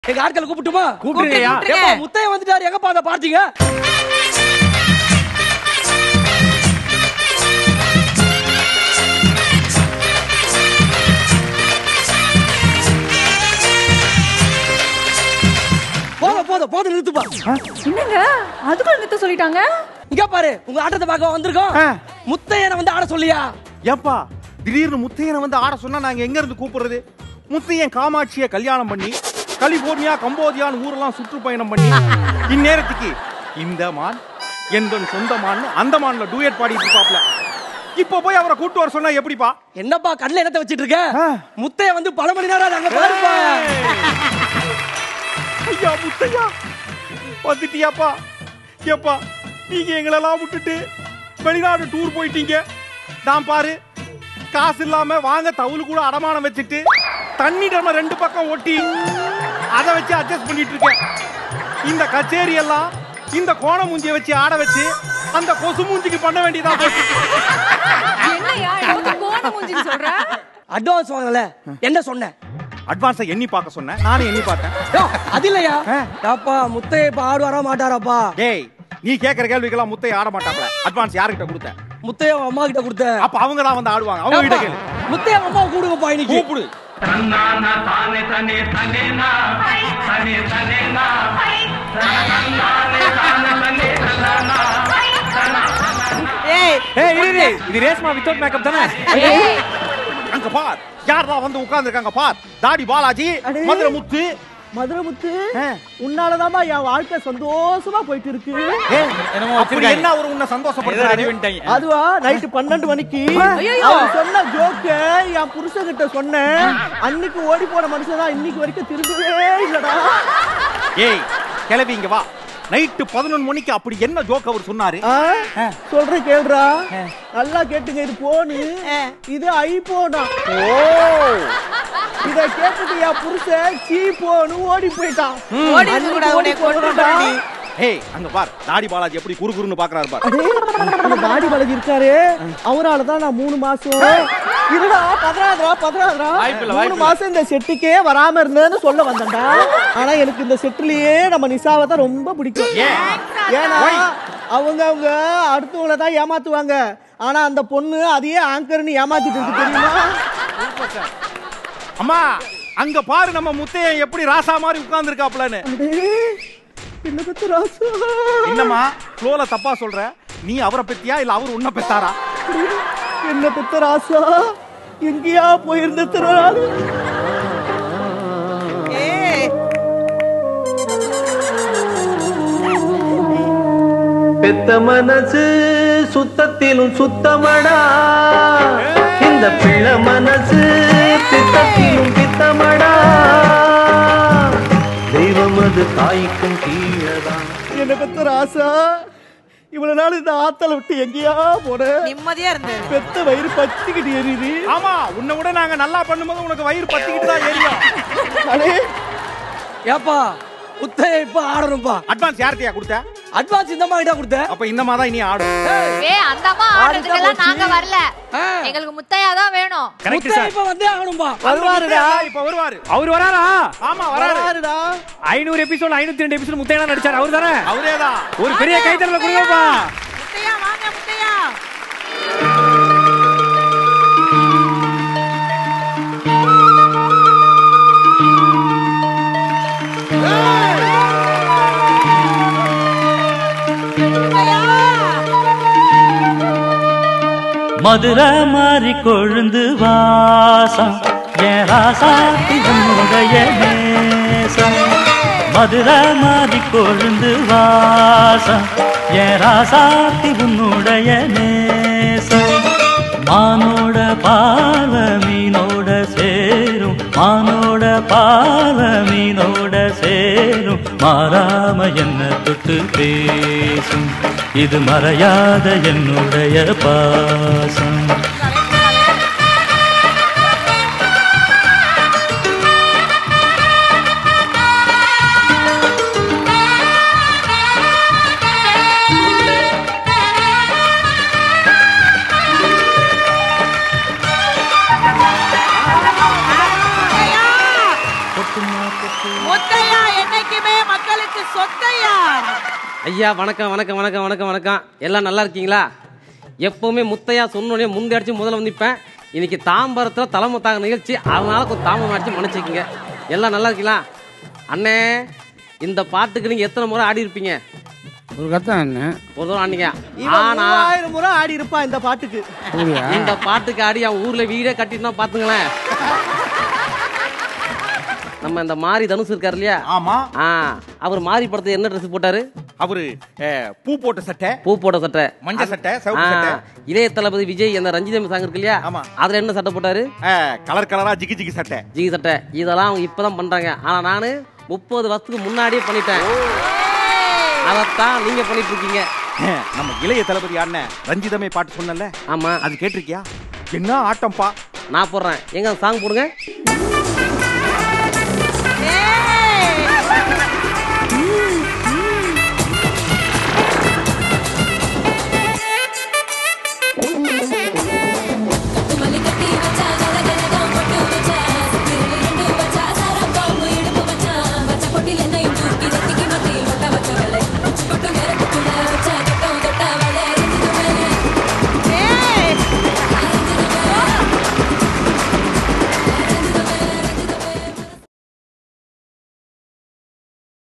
எங்க ஆட்களை கூப்பிட்டுமா கூப்பிடுங்கய்யா. ஏப்பா, முத்தைய வந்துட்டாரு எங்கப்பா அதை பார்த்தீங்க போதும் போதும் போதும் நிறுத்துப்பா என்னங்க அதுக்குள்ள நிறுத்த சொல்லிட்டாங்க இங்க பாரு உங்க ஆட்டத்தை பார்க்க வந்திருக்கோம் ஆ. முத்தையனை வந்து ஆட சொல்லியா ஏப்பா திடீர்னு முத்தையனை வந்து ஆட சொன்னா நாங்க எங்க இருந்து கூப்பிடுறது முத்தையன் காமாட்சியை கல்யாணம் பண்ணி கலிபோர்னியா கம்போதியான்னு ஊரெல்லாம் சுற்றுப்பயணம் பண்ணி இந்நேரத்துக்கு இந்த மான் எந்தன் சொந்த மான் அந்த மான்ல டூயட் பாடிட்டு இருப்பாப்ல இப்ப போய் அவரை கூட்டு வர சொன்னா எப்படிப்பா என்னப்பா கடல என்னத்தை வச்சிட்டு இருக்க ஆ. முத்தைய வந்து பல மணி நேரம் அங்க பாருப்பா ஐயா முத்தையா வந்துட்டியாப்பா ஏப்பா நீங்க எங்களெல்லாம் விட்டுட்டு வெளிநாடு டூர் போயிட்டீங்க நான் பாரு காசு இல்லாம வாங்க தவுள் கூட அடமானம் வச்சுட்டு தண்ணி டம்ளர் ரெண்டு பக்கம் ஒட்டி அதை வச்சு அட்ஜஸ்ட் பண்ணிட்டு இருக்கேன் இந்த கச்சேரி எல்லாம் இந்த கோண மூஞ்சியை வச்சு ஆட வச்சு அந்த கொசு மூஞ்சிக்கு பண்ண வேண்டியதா போச்சு என்னையா எனக்கு கோண மூஞ்சின்னு சொல்ற அட்வான்ஸ் வாங்கல என்ன சொன்ன அட்வான்ஸை எண்ணி பார்க்க சொன்னேன் நானும் எண்ணி பார்த்தேன் யோ, அது இல்லையா ஆ. அப்பா முத்தைய இப்ப ஆடுவாரா மாட்டாராப்பா டேய் நீ கேக்குற கேள்விக்கெல்லாம் முத்தைய ஆட மாட்டாப்ல அட்வான்ஸ் யாருக்கிட்ட கொடுத்த முத்தைய அவங்க அம்மா கிட்ட கொடுத்த அப்ப அவங்க தான் வந்து ஆடுவாங்க அவங்க கிட்ட கேளு முத்தைய அவங்க அம்மா கூடுங்கப்பா இன்னைக்கு கூப்பிடு ತನ್ನಾನ ತಾನೆ ತನೆ ತನೇನ ತನೆ ತನೇನ ತನ್ನಾನೆ ತಾನೆ ತನೆ ತನಾನ ஏய் ஏய் இரு இரு. இது ரேஸ்மா வித்தவுட் மேக்கப் தானே அங்க பார் யாரெல்லாம் வந்து உட்கார்ந்திருக்காங்க பார் தாடி பாலாஜி அடே. மதுரை முத்து மதுரமுத்து உன்னாலதாம்மா என் வாழ்க்கை சந்தோஷமா போயிட்டு இருக்கு என்னமோ அப்படி வச்சிருக்காங்க. என்ன ஒரு உன்னை ஏதோ சந்தோஷப்படுறாரு ready பண்ணிட்டாங்க. அதுவா நைட்டு பன்னெண்டு மணிக்கு அவர் சொன்ன ஜோக்க என் புருஷன் கிட்ட சொன்னேன் அன்னைக்கு ஓடி போன மனுஷன் தான் இன்னைக்கு வரைக்கும் திரும்பவே இல்லடா ஏய் கிளவி இங்க வா நைட்டு பதினொன்று மணிக்கு அப்படி என்ன ஜோக் அவர் சொன்னாரு ஆ? சொல்றேன் கேளுடா நல்லா கேட்டுங்க இது போனு இது ஐபோனா ஓ இத கேட்டுட்டு என் புருஷன் சீ போனு ஓடி போயிட்டான் ஓடி அன்னைக்கு இருக்கக்கூடாது, ஓடி உன்னை கொண்டு போனடா. போடி. ஏய் அங்க பார் தாடி பாலாஜி எப்படி குறு குறுன்னு பாக்குறாரு பார் அடே, அந்த தாடி வளர்ச்சி இருக்காரு அவரால தான் நான் மூணு மாசம் இருடா பதினாறுரூவா பதினாறுரூவா வாய்ப்பில்ல, மூணு வாய்ப்பில்ல. மாசம் இந்த செட்டுக்கே வராம இருந்தேன்னு சொல்ல வந்தேன்டா ஆனா எனக்கு இந்த செட்டுலயே நம்ம நிசாவை தான் ரொம்ப பிடிக்கும் ஏன்னா அவங்க அவங்க அடுத்தவங்கள தான் ஏமாத்துவாங்க ஆனா அந்த பொண்ணு அதையே ஆங்கர்னு ஏமாத்திட்டு இருக்கு தெரியுமா அம்மா அங்க பாரு நம்ம முத்தையன் எப்படி ராசா மாதிரி உட்கார்ந்துருக்காப்லன்னு அடே, என்ன பத்தி ராசா என்னம்மா ஃப்ளோல தப்பா சொல்ற நீ அவரை பெத்தியா இல்ல அவர் உன்னை பெத்தாரா என்ன பெத்த ராசா எங்கேயா போயிருந்த திருநாள் ஏய் பெத்த மனசு சுத்தத்திலும் சுத்தமடா இந்த பிள்ளை மனசு பித்தத்திலும் பித்தமடா தெய்வம் அது தாய்க்கும் கீழதான் என்ன பெத்த ராசா இவ்வளவு நாள் இந்த ஆத்தல விட்டு எங்கேயா போன நிம்மதியா இருந்தது பெத்த வயிறு பச்சிக்கிட்டு எரியுது ஆமா உன்னை விட நாங்க நல்லா பண்ணும்போது உனக்கு வயிறு பத்திக்கிட்டு தான் ஏரியும் அடே ஏப்பா முத்தைய இப்ப ஆடணும்ப்பா அட்வான்ஸ் யார்கிட்டயா கொடுத்த அட்வான்ஸ் இந்த மாதிரி கொடுத்த அப்ப இந்த மாதிரி தான் இனி ஆடும் ஏ அந்த அம்மா ஆடுறதுக்கெல்லாம் நாங்க வரல ஆ. எங்களுக்கு முத்தையா தான் வேணும் கரெக்ட் முத்தைய சார் இப்ப வந்தே ஆகணும்பா வருவாருடா இப்ப வருவாரு அவர் வராரா ஆமா வராரு வராருடா ஐநூறு எபிசோட் ஐநூத்தி ரெண்டு எபிசோட் முத்தையா நடிச்சார் அவர் தானே அவரேதான் ஒரு பெரிய கைத்தறல கொடுங்கப்பா முத்தையா வாங்க முத்தையா மதுரை மாறி கொழுந்து வாசம் என் ராசாத்தி உன்னுடைய நேசம் மதுரை மாறி கொழுந்து வாசம் என் ராசாத்தி உன்னுடைய நேசம் மானோட பால மீனோட சேரும் மானோட பால மீனோட சேரும் மாறாம என்ன தொட்டு பேசும் இது மறையாத என்னுடைய பாசம் முத்தையா என்னைக்குமே மக்களுக்கு சொத்தையா ஐயா வணக்கம் வணக்கம் வணக்கம் வணக்கம் வணக்கம் எல்லாம் நல்லா இருக்கீங்களா எப்பவுமே முத்தையா சொன்னோடனே முந்தி அடிச்சு முதல்ல வந்து நிற்பேன் இன்னைக்கு தாம்பரத்தில் தலைமை தாங்க நிகழ்ச்சி அதனால கொஞ்சம் தாமம் அடிச்சு மன்னிச்சுக்கோங்க எல்லாம் நல்லா இருக்கீங்களா அண்ணே இந்த பாட்டுக்கு நீங்க எத்தனை முறை ஆடி இருப்பீங்க ஒரு கத்தான் என்ன ஒரு தடவை ஆடினீங்க இவன் ஆனா மூவாயிரம் முறை ஆடி இருப்பான் இந்த பாட்டுக்கு இந்த பாட்டுக்கு ஆடி அவன் ஊர்ல வீடே கட்டிட்டுனா பாத்துங்களேன் நம்ம இந்த மாரி தனுஷ் இருக்காரு இல்லையா ஆமா ஆ அவர் மாரி படத்தை என்ன ட்ரெஸ் போட்டாரு அவரு அஹ், பூ போட்ட சட்டை பூ போட்ட சட்டை மஞ்சள் சட்டை ஆ, சிவப்பு சட்டை இளைய தளபதி விஜய் அந்த ரஞ்சிதம் சாங் இருக்கு இல்லையா ஆமா. அதுல என்ன சட்டை போட்டாரு அஹ், கலர் கலரா ஜிகி ஜிகி சட்டை ஜிகி சட்டை இதெல்லாம் அவங்க இப்பதான் பண்றாங்க ஆனா நானு முப்பது வருஷத்துக்கு முன்னாடியே பண்ணிட்டேன் அதைத்தான் நீங்க பண்ணிட்டு இருக்கீங்க அஹ், நம்ம இளைய தளபதி அண்ணன் ரஞ்சிதமே பாட்டு சொன்னல ஆமா அது கேட்டிருக்கியா என்ன ஆட்டம்பா நான் போடுறேன் எங்க சாங் போடுங்க